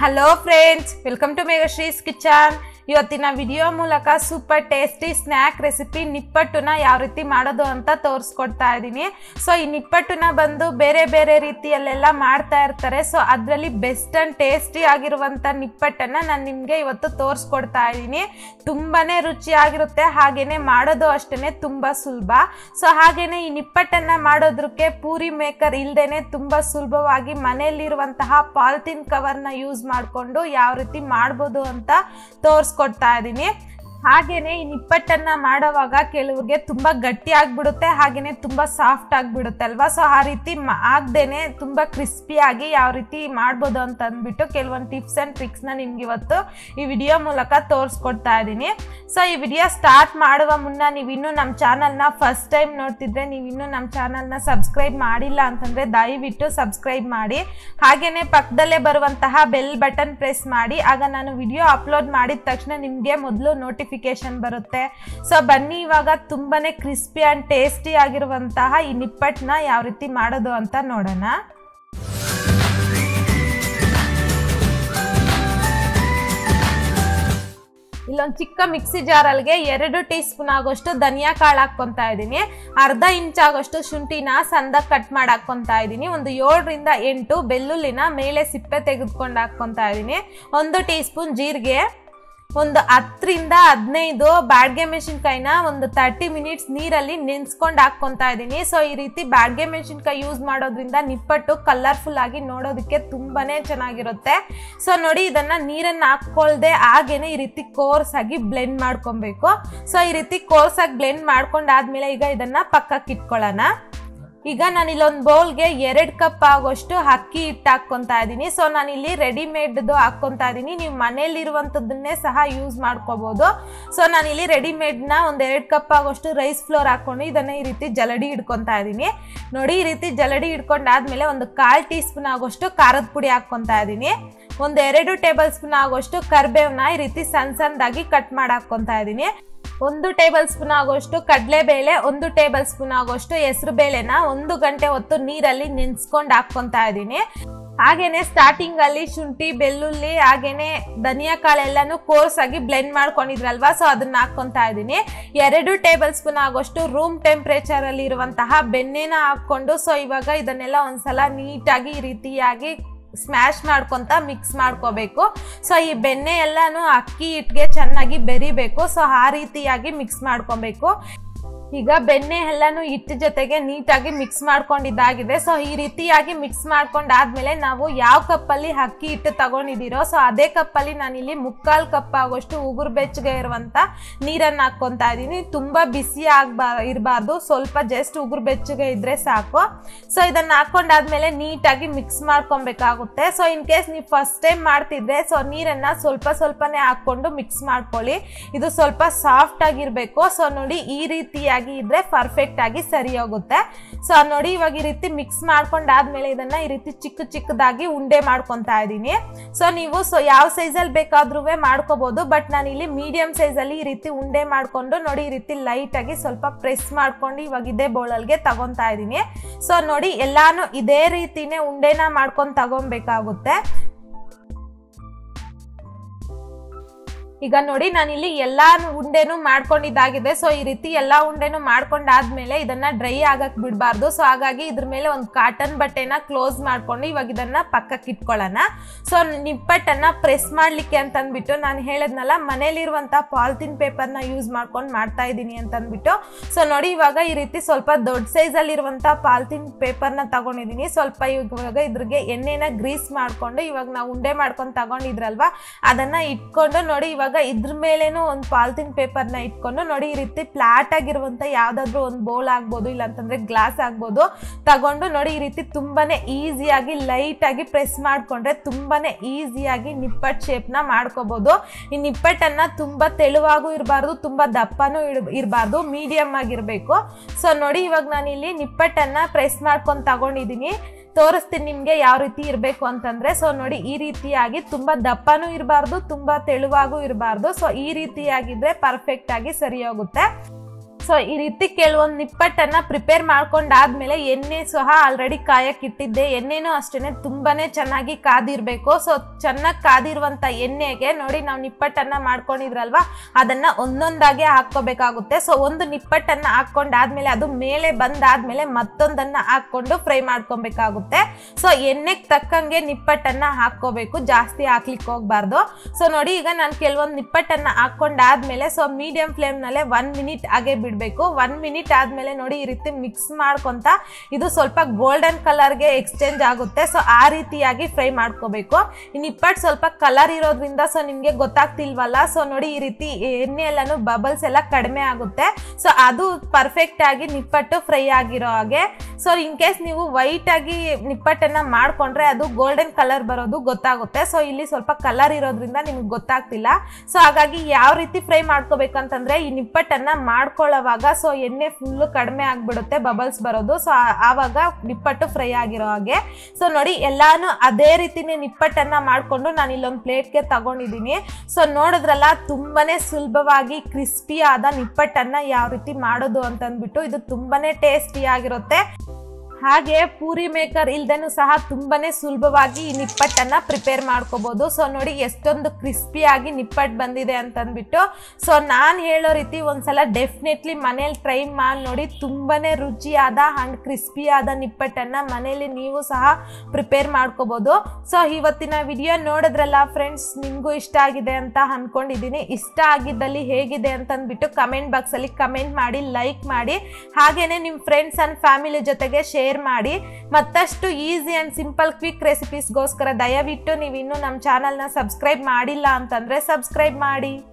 hello friends welcome to Meghashree's kitchen ಇವತ್ತಿನ video ಮೂಲಕ super tasty snack recipe ನಿಪ್ಪಟ್ಟುನ ಯಾವ ರೀತಿ ಮಾಡೋದು ಅಂತ ತೋರಿಸ್ಕೊಡ್ತಾ ಇದ್ದೀನಿ ಸೊ ಈ ನಿಪ್ಪಟ್ಟುನ ಬಂದು ಬೇರೆ ಬೇರೆ ರೀತಿಯಲ್ಲೆಲ್ಲ ಮಾಡ್ತಾ ಇರ್ತಾರೆ ಸೊ ಅದರಲ್ಲಿ ಬೆಸ್ಟ್ ಆ್ಯಂಡ್ ಟೇಸ್ಟಿ ಆಗಿರುವಂಥ ನಿಪ್ಪಟ್ಟನ್ನು ನಾನು ನಿಮಗೆ ಇವತ್ತು ತೋರಿಸ್ಕೊಡ್ತಾ ಇದ್ದೀನಿ ತುಂಬಾ ರುಚಿಯಾಗಿರುತ್ತೆ ಹಾಗೆಯೇ ಮಾಡೋದು ಅಷ್ಟೇ ತುಂಬ ಸುಲಭ ಸೊ ಹಾಗೆಯೇ ಈ ನಿಪ್ಪಟ್ಟನ್ನು ಮಾಡೋದಕ್ಕೆ ಪೂರಿ ಮೇಕರ್ ಇಲ್ದೇನೆ ತುಂಬ ಸುಲಭವಾಗಿ ಮನೆಯಲ್ಲಿರುವಂತಹ ಪಾಲಿಥಿನ್ ಕವರ್ನ ಯೂಸ್ ಮಾಡಿಕೊಂಡು ಯಾವ ರೀತಿ ಮಾಡ್ಬೋದು ಅಂತ ತೋರಿಸ್ಕೊಡ್ತಾ ಇದ್ದೀನಿ ಹಾಗೇನೆ ಈ ನಿಪ್ಪಟ್ಟನ್ನ ಮಾಡೋವಾಗ ಕೆಲವ್ರಿಗೆ ತುಂಬ ಗಟ್ಟಿ ಆಗಿಬಿಡುತ್ತೆ ಹಾಗೇನೆ ತುಂಬ ಸಾಫ್ಟ್ ಆಗಿಬಿಡುತ್ತೆ ಅಲ್ವಾ ಸೊ ಆ ರೀತಿ ಮ- ಆಗ್ದೇನೆ ತುಂಬ ಕ್ರಿಸ್ಪಿಯಾಗಿ ಯಾವ ರೀತಿ ಮಾಡ್ಬೋದು ಅಂತ ಅಂದ್ಬಿಟ್ಟು ಕೆಲವೊಂದು ಟಿಪ್ಸ್ ಆ್ಯಂಡ್ ಟ್ರಿಕ್ಸ್ನ ನಿಮ್ಗೆ ಇವತ್ತು ಈ ವಿಡಿಯೋ ಮೂಲಕ ತೋರಿಸ್ಕೊಡ್ತಾ ಇದ್ದೀನಿ ಸೊ ಈ ವಿಡಿಯೋ ಸ್ಟಾರ್ಟ್ ಮಾಡುವ ಮುನ್ನ ನೀವು ಇನ್ನೂ ನಮ್ಮ ಚಾನಲ್ನ ಫಸ್ಟ್ ಟೈಮ್ ನೋಡ್ತಿದ್ರೆ ನೀವು ಇನ್ನೂ ನಮ್ಮ ಚಾನಲ್ನ ಸಬ್ಸ್ಕ್ರೈಬ್ ಮಾಡಿಲ್ಲ ಅಂತಂದರೆ ದಯವಿಟ್ಟು ಸಬ್ಸ್ಕ್ರೈಬ್ ಮಾಡಿ ಹಾಗೆಯೇ ಪಕ್ಕದಲ್ಲೇ ಬರುವಂತಹ ಬೆಲ್ ಬಟನ್ ಪ್ರೆಸ್ ಮಾಡಿ ಆಗ ನಾನು ವಿಡಿಯೋ ಅಪ್ಲೋಡ್ ಮಾಡಿದ ತಕ್ಷಣ ನಿಮಗೆ ಮೊದಲು ನೋಟಿಫಿಕೇಶನ್ ಬರುತ್ತೆ ಸೊ ಬನ್ನಿ ಇವಾಗ ತುಂಬಾ ಕ್ರಿಸ್ಪಿ ಆ್ಯಂಡ್ ಟೇಸ್ಟಿ ಆಗಿರುವಂತಹ ಈ ನಿಪ್ಪಟ್ಟನ್ನ ಯಾವ ರೀತಿ ಮಾಡೋದು ಅಂತ ನೋಡೋಣ ಇಲ್ಲೊಂದು ಚಿಕ್ಕ ಮಿಕ್ಸಿ ಜಾರಲ್ಗೆ ಎರಡು ಟೀ ಸ್ಪೂನ್ ಆಗೋಷ್ಟು ಧನಿಯಾ ಕಾಳು ಹಾಕ್ಕೊತಾ ಇದ್ದೀನಿ ಅರ್ಧ ಇಂಚ್ ಆಗೋಷ್ಟು ಶುಂಠಿನ ಸಂದಾಗ ಕಟ್ ಮಾಡಿ ಹಾಕ್ಕೊತಾ ಇದ್ದೀನಿ ಒಂದು ಏಳರಿಂದ ಎಂಟು ಬೆಳ್ಳುಳ್ಳಿನ ಮೇಲೆ ಸಿಪ್ಪೆ ತೆಗೆದುಕೊಂಡು ಹಾಕ್ಕೊತಾ ಇದ್ದೀನಿ ಒಂದು ಟೀ ಸ್ಪೂನ್ ಜೀರಿಗೆ ಒಂದು ಹತ್ತರಿಂದ ಹದಿನೈದು ಬ್ಯಾಡ್ಗೆ ಮೆಣಸಿನ್ಕಾಯಿನ ಒಂದು ತರ್ಟಿ ಮಿನಿಟ್ಸ್ ನೀರಲ್ಲಿ ನೆನ್ಸ್ಕೊಂಡು ಹಾಕ್ಕೊತಾ ಇದ್ದೀನಿ ಸೊ ಈ ರೀತಿ ಬ್ಯಾಡ್ಗೆ ಮೆಣಸಿನ್ಕಾಯಿ ಯೂಸ್ ಮಾಡೋದ್ರಿಂದ ನಿಪ್ಪಟ್ಟು ಕಲರ್ಫುಲ್ ಆಗಿ ನೋಡೋದಕ್ಕೆ ತುಂಬಾನೇ ಚೆನ್ನಾಗಿರುತ್ತೆ ಸೊ ನೋಡಿ ಇದನ್ನ ನೀರನ್ನು ಹಾಕ್ಕೊಳ್ದೆ ಹಾಗೇನೆ ಈ ರೀತಿ ಕೋರ್ಸ್ ಆಗಿ ಬ್ಲೆಂಡ್ ಮಾಡ್ಕೊಬೇಕು ಸೊ ಈ ರೀತಿ ಕೋರ್ಸ್ ಆಗಿ ಬ್ಲೆಂಡ್ ಮಾಡ್ಕೊಂಡಾದ್ಮೇಲೆ ಈಗ ಇದನ್ನ ಪಕ್ಕಕ್ಕೆ ಇಟ್ಕೊಳ್ಳೋಣ ಈಗ ನಾನು ಇಲ್ಲೊಂದು ಬೌಲ್ಗೆ ಎರಡು ಕಪ್ ಆಗೋಷ್ಟು ಅಕ್ಕಿ ಹಿಟ್ಟು ಹಾಕ್ಕೊತಾ ಇದ್ದೀನಿ ಸೊ ನಾನು ಇಲ್ಲಿ ರೆಡಿಮೇಡ್ದು ಹಾಕ್ಕೊತಾ ಇದ್ದೀನಿ ನೀವು ಮನೇಲಿರುವಂಥದ್ದನ್ನೇ ಸಹ ಯೂಸ್ ಮಾಡ್ಕೋಬೋದು ಸೊ ನಾನು ಇಲ್ಲಿ ರೆಡಿಮೇಡ್ನ ಒಂದು ಎರಡು ಕಪ್ ಆಗೋಷ್ಟು ರೈಸ್ ಫ್ಲೋರ್ ಹಾಕ್ಕೊಂಡು ಇದನ್ನು ಈ ರೀತಿ ಜಲಡಿ ಹಿಡ್ಕೊತಾ ಇದ್ದೀನಿ ನೋಡಿ ಈ ರೀತಿ ಜಲಡಿ ಹಿಡ್ಕೊಂಡಾದ್ಮೇಲೆ ಒಂದು ಕಾಲು ಟೀ ಸ್ಪೂನ್ ಆಗೋಷ್ಟು ಖಾರದ ಪುಡಿ ಹಾಕ್ಕೊತಾ ಇದ್ದೀನಿ ಒಂದು ಎರಡು ಟೇಬಲ್ ಸ್ಪೂನ್ ಆಗೋಷ್ಟು ಕರ್ಬೇವನ್ನ ಈ ರೀತಿ ಸಣ್ಣ ಸಣ್ಣದಾಗಿ ಕಟ್ ಮಾಡಿ ಹಾಕ್ಕೊತಾ ಇದ್ದೀನಿ ಒಂದು ಟೇಬಲ್ ಸ್ಪೂನ್ ಆಗೋಷ್ಟು ಕಡಲೆಬೇಳೆ ಒಂದು ಟೇಬಲ್ ಸ್ಪೂನ್ ಆಗೋಷ್ಟು ಹೆಸರು ಬೇಳೆನ ಒಂದು ಗಂಟೆ ಹೊತ್ತು ನೀರಲ್ಲಿ ನೆನ್ಸ್ಕೊಂಡು ಹಾಕ್ಕೊತಾ ಇದ್ದೀನಿ ಹಾಗೇನೆ ಸ್ಟಾರ್ಟಿಂಗ್ ಅಲ್ಲಿ ಶುಂಠಿ ಬೆಳ್ಳುಳ್ಳಿ ಹಾಗೇನೆ ಧನಿಯಾ ಕಾಳೆಲ್ಲನೂ ಕೋರ್ಸ್ ಆಗಿ ಬ್ಲೆಂಡ್ ಮಾಡ್ಕೊಂಡಿದ್ರಲ್ವಾ ಸೊ ಅದನ್ನ ಹಾಕ್ಕೊಂತಾ ಇದ್ದೀನಿ ಎರಡು ಟೇಬಲ್ ಸ್ಪೂನ್ ಆಗೋಷ್ಟು ರೂಮ್ ಟೆಂಪ್ರೇಚರ್ ಅಲ್ಲಿ ಇರುವಂತಹ ಬೆಣ್ಣೆನ ಹಾಕೊಂಡು ಸೊ ಇವಾಗ ಇದನ್ನೆಲ್ಲ ಒಂದ್ಸಲ ನೀಟಾಗಿ ಈ ರೀತಿಯಾಗಿ ಸ್ಮ್ಯಾಶ್ ಮಾಡ್ಕೊತ ಮಿಕ್ಸ್ ಮಾಡ್ಕೋಬೇಕು ಸೊ ಈ ಬೆಣ್ಣೆ ಎಲ್ಲಾನು ಅಕ್ಕಿ ಹಿಟ್ಟಿಗೆ ಚೆನ್ನಾಗಿ ಬೆರಿಬೇಕು ಸೊ ಆ ರೀತಿಯಾಗಿ ಮಿಕ್ಸ್ ಮಾಡ್ಕೊಬೇಕು ಈಗ ಬೆಣ್ಣೆ ಎಲ್ಲಾನು ಹಿಟ್ಟು ಜೊತೆಗೆ ನೀಟಾಗಿ ಮಿಕ್ಸ್ ಮಾಡ್ಕೊಂಡಿದ್ದಾಗಿದೆ ಸೊ ಈ ರೀತಿಯಾಗಿ ಮಿಕ್ಸ್ ಮಾಡ್ಕೊಂಡಾದ್ಮೇಲೆ ನಾವು ಯಾವ ಕಪ್ಪಲ್ಲಿ ಅಕ್ಕಿ ಹಿಟ್ಟು ತಗೊಂಡಿದ್ದೀರೋ ಸೊ ಅದೇ ಕಪ್ಪಲ್ಲಿ ನಾನಿಲ್ಲಿ ಮುಕ್ಕಾಲು ಕಪ್ ಆಗೋಷ್ಟು ಉಗುರು ಬೆಚ್ಚಗೆ ಇರುವಂಥ ನೀರನ್ನು ಹಾಕ್ಕೊತಾ ಇದ್ದೀನಿ ತುಂಬ ಬಿಸಿ ಆಗ್ಬಾ ಇರಬಾರ್ದು ಸ್ವಲ್ಪ ಜಸ್ಟ್ ಉಗುರು ಬೆಚ್ಚಗೆ ಇದ್ರೆ ಸಾಕು ಸೊ ಇದನ್ನು ಹಾಕ್ಕೊಂಡಾದ್ಮೇಲೆ ನೀಟಾಗಿ ಮಿಕ್ಸ್ ಮಾಡ್ಕೊಬೇಕಾಗುತ್ತೆ ಸೊ ಇನ್ ಕೇಸ್ ನೀವು ಫಸ್ಟ್ ಟೈಮ್ ಮಾಡ್ತಿದ್ರೆ ಸೊ ನೀರನ್ನು ಸ್ವಲ್ಪ ಸ್ವಲ್ಪನೇ ಹಾಕ್ಕೊಂಡು ಮಿಕ್ಸ್ ಮಾಡ್ಕೊಳ್ಳಿ ಇದು ಸ್ವಲ್ಪ ಸಾಫ್ಟ್ ಆಗಿರಬೇಕು ಸೊ ನೋಡಿ ಈ ರೀತಿಯಾಗಿ ಇದ್ರೆ ಪರ್ಫೆಕ್ಟ್ ಆಗಿ ಸರಿ ಹೋಗುತ್ತೆ ಸೊ ನೋಡಿ ಇವಾಗ ಈ ರೀತಿ ಮಿಕ್ಸ್ ಮಾಡ್ಕೊಂಡಾದ್ಮೇಲೆ ಇದನ್ನ ಈ ರೀತಿ ಚಿಕ್ಕ ಚಿಕ್ಕದಾಗಿ ಉಂಡೆ ಮಾಡ್ಕೊತಾ ಇದ್ದೀನಿ ಸೊ ನೀವು ಸೊ ಯಾವ ಸೈಜಲ್ಲಿ ಬೇಕಾದ್ರೂ ಮಾಡ್ಕೋಬಹುದು ಬಟ್ ನಾನು ಇಲ್ಲಿ ಮೀಡಿಯಂ ಸೈಜಲ್ಲಿ ಈ ರೀತಿ ಉಂಡೆ ಮಾಡ್ಕೊಂಡು ನೋಡಿ ಈ ರೀತಿ ಲೈಟ್ ಆಗಿ ಸ್ವಲ್ಪ ಪ್ರೆಸ್ ಮಾಡ್ಕೊಂಡು ಇವಾಗ ಇದೇ ಬೌಲಲ್ಗೆ ತಗೊಂತಾ ಇದ್ದೀನಿ ಸೊ ನೋಡಿ ಎಲ್ಲಾನು ಇದೇ ರೀತಿನೇ ಉಂಡೆನ ಮಾಡ್ಕೊಂಡು ತಗೊಬೇಕಾಗುತ್ತೆ ಈಗ ನೋಡಿ ನಾನಿಲ್ಲಿ ಎಲ್ಲಾ ಉಂಡೆನೂ ಮಾಡ್ಕೊಂಡಿದ್ದಾಗಿದೆ ಸೊ ಈ ರೀತಿ ಎಲ್ಲಾ ಉಂಡೆನೂ ಮಾಡ್ಕೊಂಡಾದ್ಮೇಲೆ ಇದನ್ನ ಡ್ರೈ ಆಗಕ್ ಬಿಡಬಾರ್ದು ಸೊ ಹಾಗಾಗಿ ಇದ್ರ ಮೇಲೆ ಒಂದು ಕಾಟನ್ ಬಟ್ಟೆನ ಕ್ಲೋಸ್ ಮಾಡ್ಕೊಂಡು ಇವಾಗ ಇದನ್ನ ಪಕ್ಕಕ್ಕೆ ಇಟ್ಕೊಳ್ಳೋಣ ಸೊ ನಿಪ್ಪಟ್ಟನ್ನ ಪ್ರೆಸ್ ಮಾಡ್ಲಿಕ್ಕೆ ಅಂತಂದ್ಬಿಟ್ಟು ನಾನು ಹೇಳದ್ನಲ್ಲ ಮನೇಲಿರುವಂತ ಪಾಲಿಥಿನ್ ಪೇಪರ್ನ ಯೂಸ್ ಮಾಡ್ಕೊಂಡು ಮಾಡ್ತಾ ಇದ್ದೀನಿ ಅಂತಂದ್ಬಿಟ್ಟು ಸೊ ನೋಡಿ ಇವಾಗ ಈ ರೀತಿ ಸ್ವಲ್ಪ ದೊಡ್ಡ ಸೈಜಲ್ಲಿ ಇರುವಂತ ಪಾಲಿಥಿನ್ ಪೇಪರ್ನ ತಗೊಂಡಿದ್ದೀನಿ ಸ್ವಲ್ಪ ಇವಾಗ ಇದ್ರಿಗೆ ಎಣ್ಣೆನ ಗ್ರೀಸ್ ಮಾಡ್ಕೊಂಡು ಇವಾಗ ನಾವು ಉಂಡೆ ಮಾಡ್ಕೊಂಡು ತಗೊಂಡಿದ್ರಲ್ವಾ ಅದನ್ನ ಇಟ್ಕೊಂಡು ನೋಡಿ ಇವಾಗ ಇದ್ರ ಮೇಲೇನು ಒಂದು ಪಾಲಿಥಿನ್ ಪೇಪರ್ನ ಇಟ್ಕೊಂಡು ನೋಡಿ ಈ ರೀತಿ ಫ್ಲಾಟ್ ಆಗಿರುವಂತ ಯಾವ್ದಾದ್ರು ಒಂದು ಬೌಲ್ ಆಗ್ಬೋದು ಇಲ್ಲ ಅಂತಂದ್ರೆ ಗ್ಲಾಸ್ ಆಗ್ಬೋದು ತಗೊಂಡು ನೋಡಿ ಈ ರೀತಿ ತುಂಬಾನೇ ಈಸಿಯಾಗಿ ಲೈಟ್ ಆಗಿ ಪ್ರೆಸ್ ಮಾಡ್ಕೊಂಡ್ರೆ ತುಂಬಾನೇ ಈಸಿಯಾಗಿ ನಿಪ್ಪಟ್ಟು ಶೇಪ್ನ ಮಾಡ್ಕೋಬಹುದು ಈ ನಿಪ್ಪಟ್ಟನ್ನ ತುಂಬಾ ತೆಳುವಾಗೂ ಇರಬಾರ್ದು ತುಂಬಾ ದಪ್ಪನೂ ಇರಬಾರ್ದು ಮೀಡಿಯಮ್ ಆಗಿರ್ಬೇಕು ಸೊ ನೋಡಿ ಇವಾಗ ನಾನು ಇಲ್ಲಿ ನಿಪ್ಪಟ್ಟನ್ನ ಪ್ರೆಸ್ ಮಾಡ್ಕೊಂಡು ತಗೊಂಡಿದ್ದೀನಿ ತೋರಿಸ್ತೀನಿ ನಿಮಗೆ ಯಾವ ರೀತಿ ಇರಬೇಕು ಅಂತಂದ್ರೆ ಸೊ ನೋಡಿ ಈ ರೀತಿಯಾಗಿ ತುಂಬಾ ದಪ್ಪನೂ ಇರಬಾರ್ದು ತುಂಬಾ ತೆಳುವಾಗೂ ಇರಬಾರ್ದು ಸೊ ಈ ರೀತಿಯಾಗಿದ್ರೆ ಪರ್ಫೆಕ್ಟ್ ಆಗಿ ಸರಿ ಹೋಗುತ್ತೆ ಸೊ ಈ ರೀತಿ ಕೆಲವೊಂದು ನಿಪ್ಪಟ್ಟನ್ನ ಪ್ರಿಪೇರ್ ಮಾಡ್ಕೊಂಡಾದ್ಮೇಲೆ ಎಣ್ಣೆ ಸಹ ಆಲ್ರೆಡಿ ಕಾಯಕ್ಕೆ ಇಟ್ಟಿದ್ದೆ ಎಣ್ಣೆನೂ ಅಷ್ಟೇ ತುಂಬಾನೇ ಚೆನ್ನಾಗಿ ಕಾದಿರ್ಬೇಕು ಸೊ ಚೆನ್ನಾಗಿ ಕಾದಿರುವಂತ ಎಣ್ಣೆಗೆ ನೋಡಿ ನಾವು ನಿಪ್ಪಟ್ಟನ್ನ ಮಾಡ್ಕೊಂಡಿದ್ರಲ್ವಾ ಅದನ್ನ ಒಂದೊಂದಾಗೆ ಹಾಕೋಬೇಕಾಗುತ್ತೆ ಸೊ ಒಂದು ನಿಪ್ಪಟ್ಟನ್ನ ಹಾಕೊಂಡಾದ್ಮೇಲೆ ಅದು ಮೇಲೆ ಬಂದಾದ್ಮೇಲೆ ಮತ್ತೊಂದನ್ನ ಹಾಕೊಂಡು ಫ್ರೈ ಮಾಡ್ಕೊಬೇಕಾಗುತ್ತೆ ಸೊ ಎಣ್ಣೆಗೆ ತಕ್ಕಂಗೆ ನಿಪ್ಪಟ್ಟನ್ನ ಹಾಕೋಬೇಕು ಜಾಸ್ತಿ ಹಾಕ್ಲಿಕ್ಕೆ ಹೋಗ್ಬಾರ್ದು ಸೊ ನೋಡಿ ಈಗ ನಾನು ಕೆಲವೊಂದು ನಿಪ್ಪಟ್ಟನ್ನ ಹಾಕೊಂಡಾದ್ಮೇಲೆ ಸೊ ಮೀಡಿಯಂ ಫ್ಲೇಮ್ನಲ್ಲೇ ಒನ್ ಮಿನಿಟ್ ಹಾಗೆ ಬಿಡಬೇಕು ಒನ್ ಮಿನಿಟ್ ಆದ್ಮೇಲೆ ನೋಡಿ ಈ ರೀತಿ ಮಿಕ್ಸ್ ಮಾಡ್ಕೊಂತ ಇದು ಸ್ವಲ್ಪ ಗೋಲ್ಡನ್ ಕಲರ್ಗೆ ಎಕ್ಸ್ಚೇಂಜ್ ಆಗುತ್ತೆ ಸೊ ಆ ರೀತಿಯಾಗಿ ಫ್ರೈ ಮಾಡ್ಕೋಬೇಕು ಈ ನಿಪ್ಪಟ್ಟು ಸ್ವಲ್ಪ ಕಲರ್ ಇರೋದ್ರಿಂದ ಸೊ ನಿಮಗೆ ಗೊತ್ತಾಗ್ತಿಲ್ವಲ್ಲ ಸೊ ನೋಡಿ ಈ ರೀತಿ ಎಣ್ಣೆ ಎಲ್ಲಾನು ಬಬಲ್ಸ್ ಎಲ್ಲ ಕಡಿಮೆ ಆಗುತ್ತೆ ಸೊ ಅದು ಪರ್ಫೆಕ್ಟ್ ಆಗಿ ನಿಪ್ಪಟ್ಟು ಫ್ರೈ ಆಗಿರೋ ಹಾಗೆ ಸೊ ಇನ್ ಕೇಸ್ ನೀವು ವೈಟ್ ಆಗಿ ನಿಪ್ಪಟ್ಟನ್ನ ಮಾಡ್ಕೊಂಡ್ರೆ ಅದು ಗೋಲ್ಡನ್ ಕಲರ್ ಬರೋದು ಗೊತ್ತಾಗುತ್ತೆ ಸೊ ಇಲ್ಲಿ ಸ್ವಲ್ಪ ಕಲರ್ ಇರೋದ್ರಿಂದ ನಿಮ್ಗೆ ಗೊತ್ತಾಗ್ತಿಲ್ಲ ಸೊ ಹಾಗಾಗಿ ಯಾವ ರೀತಿ ಫ್ರೈ ಮಾಡ್ಕೋಬೇಕಂತಂದ್ರೆ ಈ ನಿಪ್ಪಟ್ಟನ್ನ ಮಾಡ್ಕೊಳ್ಳೋವಾಗ ಸೊ ಎಣ್ಣೆ ಫುಲ್ಲು ಕಡಿಮೆ ಆಗ್ಬಿಡುತ್ತೆ ಬಬಲ್ಸ್ ಬರೋದು ಸೊ ಆವಾಗ ನಿಪ್ಪಟ್ಟು ಫ್ರೈ ಆಗಿರೋ ಹಾಗೆ ಸೊ ನೋಡಿ ಎಲ್ಲಾನು ಅದೇ ರೀತಿನೇ ನಿಪ್ಪಟ್ಟನ್ನ ಮಾಡ್ಕೊಂಡು ನಾನು ಇಲ್ಲೊಂದು ಪ್ಲೇಟ್ಗೆ ತಗೊಂಡಿದ್ದೀನಿ ಸೊ ನೋಡಿದ್ರಲ್ಲ ತುಂಬಾನೇ ಸುಲಭವಾಗಿ ಕ್ರಿಸ್ಪಿ ಆದ ನಿಪ್ಪಟ್ಟನ್ನ ಯಾವ ರೀತಿ ಮಾಡೋದು ಅಂತಂದ್ಬಿಟ್ಟು ಇದು ತುಂಬಾನೇ ಟೇಸ್ಟಿ ಆಗಿರುತ್ತೆ ಹಾಗೆ ಪೂರಿ ಮೇಕರ್ ಇಲ್ದೇನು ಸಹ ತುಂಬಾನೇ ಸುಲಭವಾಗಿ ಈ ನಿಪ್ಪಟ್ಟನ್ನ ಪ್ರಿಪೇರ್ ಮಾಡ್ಕೋಬಹುದು ಸೊ ನೋಡಿ ಎಷ್ಟೊಂದು ಕ್ರಿಸ್ಪಿಯಾಗಿ ನಿಪ್ಪಟ್ಟು ಬಂದಿದೆ ಅಂತಂದ್ಬಿಟ್ಟು ಸೊ ನಾನು ಹೇಳೋ ರೀತಿ ಒಂದ್ಸಲ ಡೆಫಿನೆಟ್ಲಿ ಮನೇಲಿ ಟ್ರೈ ಮಾಡಿ ನೋಡಿ ತುಂಬಾನೇ ರುಚಿಯಾದ ಅಂಡ್ ಕ್ರಿಸ್ಪಿಯಾದ ನಿಪ್ಪಟ್ಟನ್ನ ಮನೇಲಿ ನೀವು ಸಹ ಪ್ರಿಪೇರ್ ಮಾಡ್ಕೋಬಹುದು ಸೊ ಇವತ್ತಿನ ವಿಡಿಯೋ ನೋಡಿದ್ರಲ್ಲ ಫ್ರೆಂಡ್ಸ್ ನಿಮಗೂ ಇಷ್ಟ ಆಗಿದೆ ಅಂತ ಅನ್ಕೊಂಡಿದ್ದೀನಿ ಇಷ್ಟ ಆಗಿದ್ದಲ್ಲಿ ಹೇಗಿದೆ ಅಂತಂದ್ಬಿಟ್ಟು ಕಮೆಂಟ್ ಬಾಕ್ಸಲ್ಲಿ ಕಮೆಂಟ್ ಮಾಡಿ ಲೈಕ್ ಮಾಡಿ ಹಾಗೇನೆ ನಿಮ್ಮ ಫ್ರೆಂಡ್ಸ್ ಅಂಡ್ ಫ್ಯಾಮಿಲಿ ಜೊತೆಗೆ ಶೇರ್ ಮಾಡಿ ಮತ್ತಷ್ಟು ಈಸಿ ಆ್ಯಂಡ್ ಸಿಂಪಲ್ ಕ್ವಿಕ್ ರೆಸಿಪೀಸ್ಗೋಸ್ಕರ ದಯವಿಟ್ಟು ನೀವು ಇನ್ನೂ ನಮ್ಮ ಚಾನಲ್ನ ಸಬ್ಸ್ಕ್ರೈಬ್ ಮಾಡಿಲ್ಲ ಅಂತಂದರೆ ಸಬ್ಸ್ಕ್ರೈಬ್ ಮಾಡಿ